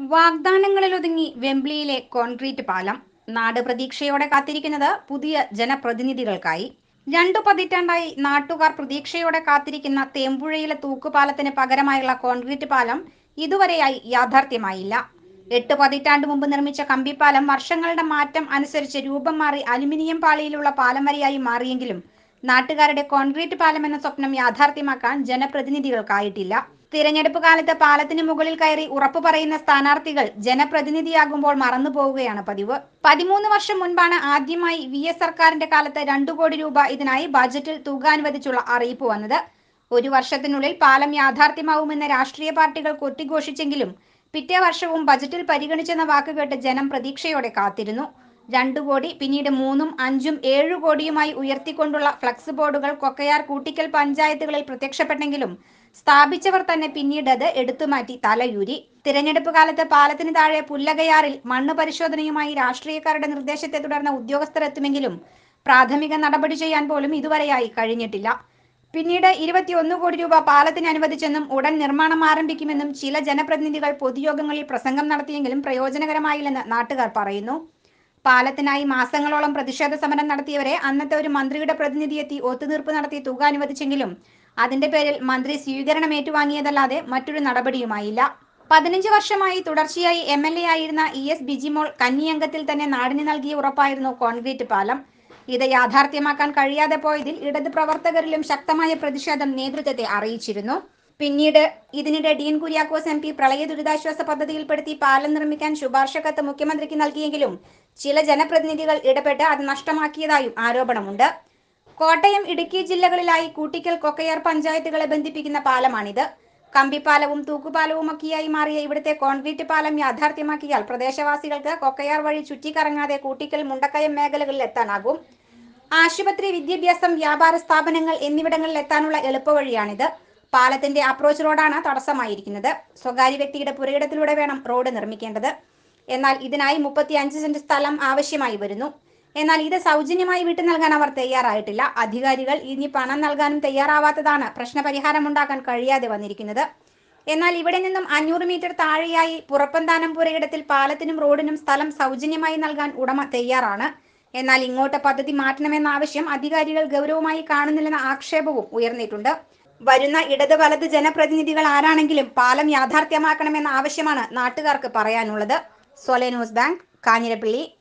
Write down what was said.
വാഗ്ദാനങ്ങളിലൊതുങ്ങി വെംബ്ലിയിലെ concrete പാലം നാട് പ്രതീക്ഷയോടെ കാത്തിരിക്കുന്നത് പുതിയ ജനപ്രതിനിധികൾക്കായി രണ്ടു പതിറ്റാണ്ടായി നാട്ടുകാർ പ്രതീക്ഷയോടെ കാത്തിരിക്കുന്ന തേമ്പുഴയിലെ തൂക്കുപാലത്തിന് പകരമായുള്ള കോൺക്രീറ്റ് പാലം ഇതുവരെയായി യാഥാർത്ഥ്യമായില്ല എട്ട് പതിറ്റാണ്ട് മുമ്പ് നിർമ്മിച്ച കമ്പിപ്പാലം വർഷങ്ങളുടെ മാറ്റം അനുസരിച്ച് രൂപം മാറി അലുമിനിയം പാളിയിലുള്ള പാലം വരെയായി മാറിയെങ്കിലും നാട്ടുകാരുടെ കോൺക്രീറ്റ് പാലം എന്ന സ്വപ്നം യാഥാർത്ഥ്യമാക്കാൻ ജനപ്രതിനിധികൾക്കായിട്ടില്ല തിരഞ്ഞെടുപ്പ് കാലത്ത് പാലത്തിന് മുകളിൽ കയറി ഉറപ്പു പറയുന്ന സ്ഥാനാർത്ഥികൾ ജനപ്രതിനിധിയാകുമ്പോൾ മറന്നു പോവുകയാണ് പതിവ് പതിമൂന്ന് വർഷം മുൻപാണ് ആദ്യമായി വി എസ് സർക്കാരിന്റെ കാലത്ത് രണ്ടു കോടി രൂപ ഇതിനായി ബജറ്റിൽ തുക അനുവദിച്ചുള്ള അറിയിപ്പ് വന്നത് ഒരു വർഷത്തിനുള്ളിൽ പാലം യാഥാർത്ഥ്യമാവുമെന്ന് രാഷ്ട്രീയ പാർട്ടികൾ കൊട്ടിഘോഷിച്ചെങ്കിലും പിറ്റേ വർഷവും ബജറ്റിൽ പരിഗണിച്ചെന്ന വാക്ക് കേട്ട് ജനം പ്രതീക്ഷയോടെ കാത്തിരുന്നു രണ്ടു കോടി പിന്നീട് മൂന്നും അഞ്ചും ഏഴു കോടിയുമായി ഉയർത്തിക്കൊണ്ടുള്ള ഫ്ലക്സ് ബോർഡുകൾ കൊക്കയാർ കൂട്ടിക്കൽ പഞ്ചായത്തുകളിൽ പ്രത്യക്ഷപ്പെട്ടെങ്കിലും സ്ഥാപിച്ചവർ തന്നെ പിന്നീട് അത് എടുത്തുമാറ്റി തലയൂരി തിരഞ്ഞെടുപ്പ് കാലത്ത് പാലത്തിന് താഴെ പുല്ലകയാറിൽ മണ്ണ് പരിശോധനയുമായി രാഷ്ട്രീയക്കാരുടെ നിർദ്ദേശത്തെ തുടർന്ന് ഉദ്യോഗസ്ഥർ എത്തുമെങ്കിലും പ്രാഥമിക നടപടി ചെയ്യാൻ പോലും ഇതുവരെയായി കഴിഞ്ഞിട്ടില്ല പിന്നീട് ഇരുപത്തിയൊന്ന് കോടി രൂപ പാലത്തിന് അനുവദിച്ചെന്നും ഉടൻ നിർമ്മാണം ആരംഭിക്കുമെന്നും ചില ജനപ്രതിനിധികൾ പൊതുയോഗങ്ങളിൽ പ്രസംഗം നടത്തിയെങ്കിലും പ്രയോജനകരമായില്ലെന്ന് നാട്ടുകാർ പറയുന്നു പാലത്തിനായി മാസങ്ങളോളം പ്രതിഷേധ സമരം നടത്തിയവരെ അന്നത്തെ ഒരു മന്ത്രിയുടെ പ്രതിനിധി എത്തി ഒത്തുതീർപ്പ് നടത്തി തുക അനുവദിച്ചെങ്കിലും അതിന്റെ പേരിൽ മന്ത്രി സ്വീകരണം ഏറ്റുവാങ്ങിയതല്ലാതെ മറ്റൊരു നടപടിയുമായില്ല പതിനഞ്ച് വർഷമായി തുടർച്ചയായി എം എൽ എ ആയിരുന്ന ഇ എസ് ബിജിമോൾ കന്നിയംഗത്തിൽ തന്നെ നാടിന് നൽകിയ ഉറപ്പായിരുന്നു കോൺക്രീറ്റ് പാലം ഇത് യാഥാർത്ഥ്യമാക്കാൻ കഴിയാതെ പോയതിൽ ഇടത് പ്രവർത്തകരിലും ശക്തമായ പ്രതിഷേധം നേതൃത്വത്തെ അറിയിച്ചിരുന്നു പിന്നീട് ഇതിനിടെ ഡീൻ കുര്യാക്കോസ് എം പി പ്രളയ ദുരിതാശ്വാസ പദ്ധതിയിൽപ്പെടുത്തി പാലം നിർമ്മിക്കാൻ ശുപാർശ കത്ത് മുഖ്യമന്ത്രിക്ക് നൽകിയെങ്കിലും ചില ജനപ്രതിനിധികൾ ഇടപെട്ട് അത് നഷ്ടമാക്കിയതായും ആരോപണമുണ്ട് കോട്ടയം ഇടുക്കി ജില്ലകളിലായി കൂട്ടിക്കൽ കൊക്കയാർ പഞ്ചായത്തുകളെ ബന്ധിപ്പിക്കുന്ന പാലമാണിത് കമ്പിപ്പാലവും തൂക്കുപാലവുമൊക്കെയായി മാറിയ ഇവിടുത്തെ കോൺക്രീറ്റ് പാലം യാഥാർത്ഥ്യമാക്കിയാൽ പ്രദേശവാസികൾക്ക് കൊക്കയാർ വഴി ചുറ്റിക്കറങ്ങാതെ കൂട്ടിക്കൽ മുണ്ടക്കയം മേഖലകളിൽ എത്താനാകും ആശുപത്രി വിദ്യാഭ്യാസം വ്യാപാര സ്ഥാപനങ്ങൾ എന്നിവിടങ്ങളിൽ എത്താനുള്ള എളുപ്പവഴിയാണിത് പാലത്തിന്റെ അപ്രോച്ച് റോഡാണ് തടസ്സമായിരിക്കുന്നത് സ്വകാര്യ വ്യക്തിയുടെ പുരയിടത്തിലൂടെ വേണം റോഡ് നിർമ്മിക്കേണ്ടത് എന്നാൽ ഇതിനായി മുപ്പത്തി അഞ്ച് സെന്റ് സ്ഥലം ആവശ്യമായി വരുന്നു എന്നാൽ ഇത് സൗജന്യമായി വിട്ടു നൽകാൻ അവർ തയ്യാറായിട്ടില്ല അധികാരികൾ ഇനി പണം നൽകാനും തയ്യാറാവാത്തതാണ് പ്രശ്നപരിഹാരമുണ്ടാക്കാൻ കഴിയാതെ വന്നിരിക്കുന്നത് എന്നാൽ ഇവിടെ നിന്നും അഞ്ഞൂറ് മീറ്റർ താഴെയായി പുറപ്പന്താനം പുരയിടത്തിൽ പാലത്തിനും റോഡിനും സ്ഥലം സൗജന്യമായി നൽകാൻ ഉടമ തയ്യാറാണ് എന്നാൽ ഇങ്ങോട്ട് പദ്ധതി മാറ്റണമെന്ന ആവശ്യം അധികാരികൾ ഗൗരവമായി കാണുന്നില്ലെന്ന ആക്ഷേപവും ഉയർന്നിട്ടുണ്ട് വരുന്ന ഇടത് വലത് ജനപ്രതിനിധികൾ ആരാണെങ്കിലും പാലം യാഥാർത്ഥ്യമാക്കണമെന്ന ആവശ്യമാണ് നാട്ടുകാർക്ക് പറയാനുള്ളത് സോലെ ന്യൂസ് ബാങ്ക് കാഞ്ഞിരപ്പള്ളി